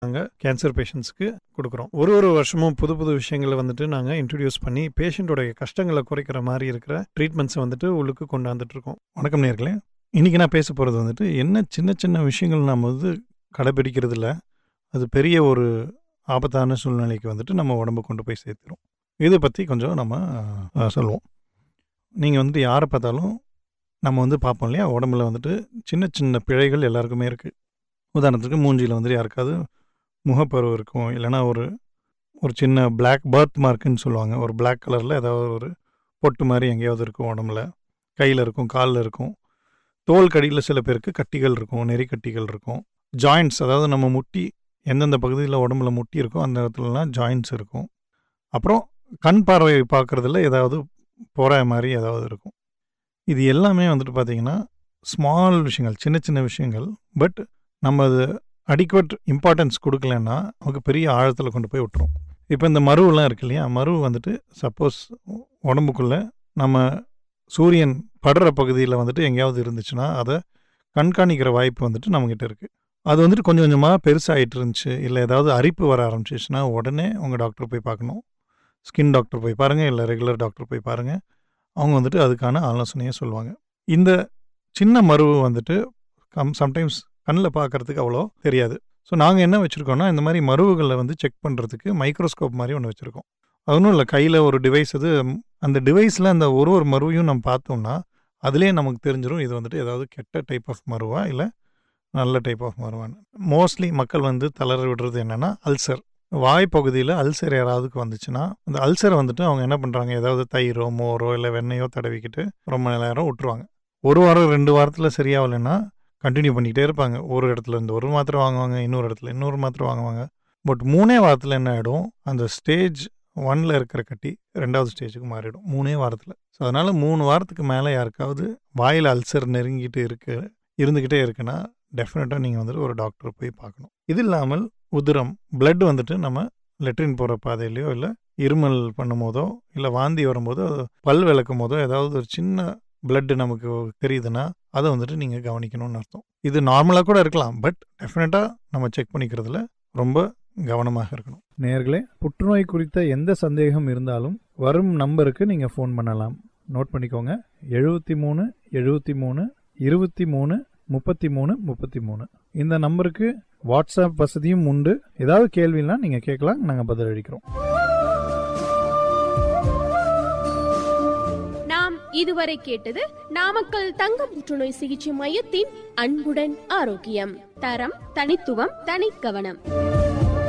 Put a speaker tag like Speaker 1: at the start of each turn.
Speaker 1: நாங்கள் கேன்சர் பேஷண்ட்ஸ்க்கு கொடுக்குறோம் ஒரு ஒரு வருஷமும் புது புது விஷயங்களை வந்துட்டு நாங்கள் இன்ட்ரடியூஸ் பண்ணி பேஷண்ட்டோடைய கஷ்டங்களை குறைக்கிற மாதிரி இருக்கிற ட்ரீட்மெண்ட்ஸை வந்துட்டு உள்ளுக்கு கொண்டாந்துட்டு இருக்கோம் வணக்கம் நேர்களே இன்றைக்கி நான் பேச போகிறது வந்துட்டு என்ன சின்ன சின்ன விஷயங்கள் நம்ம வந்து கடைபிடிக்கிறது இல்ல அது பெரிய ஒரு ஆபத்தான சூழ்நிலைக்கு வந்துட்டு நம்ம உடம்பு கொண்டு போய் சேர்த்துரும் இதை பற்றி கொஞ்சம் நம்ம அஹ், சொல்லுவோம் நீங்கள் வந்துட்டு யாரை பார்த்தாலும் நம்ம வந்து பார்ப்போம் இல்லையா உடம்புல வந்துட்டு சின்ன சின்ன பிழைகள் எல்லாருக்குமே இருக்குது உதாரணத்துக்கு மூஞ்சியில் வந்துட்டு யாருக்காவது முகப்பருவு இருக்கும் இல்லைன்னா ஒரு ஒரு சின்ன Black பர்த் மார்க்குன்னு சொல்லுவாங்க ஒரு Black கலரில் ஏதாவது ஒரு பொட்டு மாதிரி எங்கேயாவது இருக்கும் உடம்புல கையில் இருக்கும் காலில் இருக்கும் தோல் கடியில் சில பேருக்கு கட்டிகள் இருக்கும் நெறி கட்டிகள் இருக்கும் ஜாயிண்ட்ஸ் அதாவது நம்ம முட்டி எந்தெந்த பகுதியில் உடம்புல முட்டி இருக்கோ அந்த இடத்துலலாம் ஜாயிண்ட்ஸ் இருக்கும் அப்புறம் கண் பார்வை பார்க்குறதுல ஏதாவது போகிற மாதிரி ஏதாவது இருக்கும் இது எல்லாமே வந்துட்டு பார்த்தீங்கன்னா ஸ்மால் விஷயங்கள் சின்ன சின்ன விஷயங்கள் பட் நம்ம அது அடிக்குவட் இம்பார்ட்டன்ஸ் கொடுக்கலன்னா நமக்கு பெரிய ஆழத்தில் கொண்டு போய் விட்டுரும் இப்போ இந்த மருவெல்லாம் இருக்கு இல்லையா மருவு வந்துட்டு சப்போஸ் உடம்புக்குள்ளே நம்ம சூரியன் படுற பகுதியில் வந்துட்டு எங்கேயாவது இருந்துச்சுன்னா அதை கண்காணிக்கிற வாய்ப்பு வந்துட்டு நம்மக்கிட்ட இருக்குது அது வந்துட்டு கொஞ்சம் கொஞ்சமாக பெருசாகிட்டு இருந்துச்சு இல்லை ஏதாவது அரிப்பு வர ஆரம்பிச்சிச்சுன்னா உடனே உங்கள் டாக்டர் போய் பார்க்கணும் ஸ்கின் டாக்டர் போய் பாருங்கள் இல்லை ரெகுலர் டாக்டர் போய் பாருங்கள் அவங்க வந்துட்டு அதுக்கான ஆலோசனையை சொல்லுவாங்க இந்த சின்ன மருவு வந்துட்டு கம் சம்டைம்ஸ் கண்ணில் பார்க்கறதுக்கு அவ்வளோ தெரியாது ஸோ நாங்கள் என்ன வச்சுருக்கோம்னா இந்த மாதிரி மருவுகளை வந்து செக் பண்ணுறதுக்கு மைக்ரோஸ்கோப் மாதிரி ஒன்று வச்சுருக்கோம் அது ஒன்றும் இல்லை கையில் ஒரு டிவைஸ் அது அந்த டிவைஸில் அந்த ஒரு ஒரு மருவையும் நம்ம பார்த்தோம்னா அதுலேயே நமக்கு தெரிஞ்சிடும் இது வந்துட்டு ஏதாவது கெட்ட டைப் ஆஃப் மருவா இல்லை நல்ல டைப் ஆஃப் மருவான்னு மோஸ்ட்லி மக்கள் வந்து தளர விடுறது என்னென்னா அல்சர் வாய் பகுதியில் அல்சர் யாராவதுக்கு வந்துச்சுன்னா அந்த அல்சரை வந்துட்டு அவங்க என்ன பண்ணுறாங்க ஏதாவது தயிரோ மோரோ இல்லை வெண்ணெயோ தடவிக்கிட்டு ரொம்ப நேரம் விட்டுருவாங்க ஒரு வாரம் ரெண்டு வாரத்தில் சரியாகலைன்னா கண்டினியூ பண்ணிக்கிட்டே இருப்பாங்க ஒரு இடத்துல இருந்து ஒரு மாத்திரை வாங்குவாங்க இன்னொரு இடத்துல இன்னொரு மாத்திரை வாங்குவாங்க பட் மூணே வாரத்தில் என்ன ஆகிடும் அந்த ஸ்டேஜ் ஒன்ல இருக்கிற கட்டி ரெண்டாவது ஸ்டேஜுக்கு மாறிடும் மூணே வாரத்தில் ஸோ அதனால் மூணு வாரத்துக்கு மேலே யாருக்காவது வாயில் அல்சர் நெருங்கிட்டு இருக்கு இருந்துக்கிட்டே இருக்குன்னா டெஃபினட்டாக நீங்கள் வந்துட்டு ஒரு டாக்டரை போய் பார்க்கணும் இது இல்லாமல் உதிரம் blood வந்துட்டு நம்ம லெட்ரின் போகிற பாதையிலையோ இல்லை இருமல் பண்ணும் போதோ இல்லை வாந்தி வரும்போதோ பல் விளக்கும் போதோ ஏதாவது ஒரு சின்ன blood நமக்கு தெரியுதுன்னா அதை வந்துட்டு நீங்கள் கவனிக்கணும்னு அர்த்தம் இது நார்மலாக கூட இருக்கலாம் பட் டெஃபினட்டாக நம்ம செக் பண்ணிக்கிறதுல ரொம்ப கவனமாக இருக்கணும்
Speaker 2: நேர்களே புற்றுநோய் குறித்த எந்த சந்தேகம் இருந்தாலும் வரும் நம்பருக்கு நீங்கள் ஃபோன் பண்ணலாம் நோட் பண்ணிக்கோங்க எழுபத்தி மூணு எழுபத்தி மூணு இருபத்தி மூணு முப்பத்தி மூணு முப்பத்தி மூணு இந்த நம்பருக்கு வாட்ஸ்அப் வசதியும் உண்டு ஏதாவது கேள்வினா நீங்கள் கேட்கலாம் நாங்கள் பதில் அளிக்கிறோம்
Speaker 3: நாம் இதுவரை கேட்டது நாமக்கல் தங்க புற்றுநோய் சிகிச்சை மையத்தின் அன்புடன் ஆரோக்கியம் தரம் தனித்துவம் தனிக்கவனம்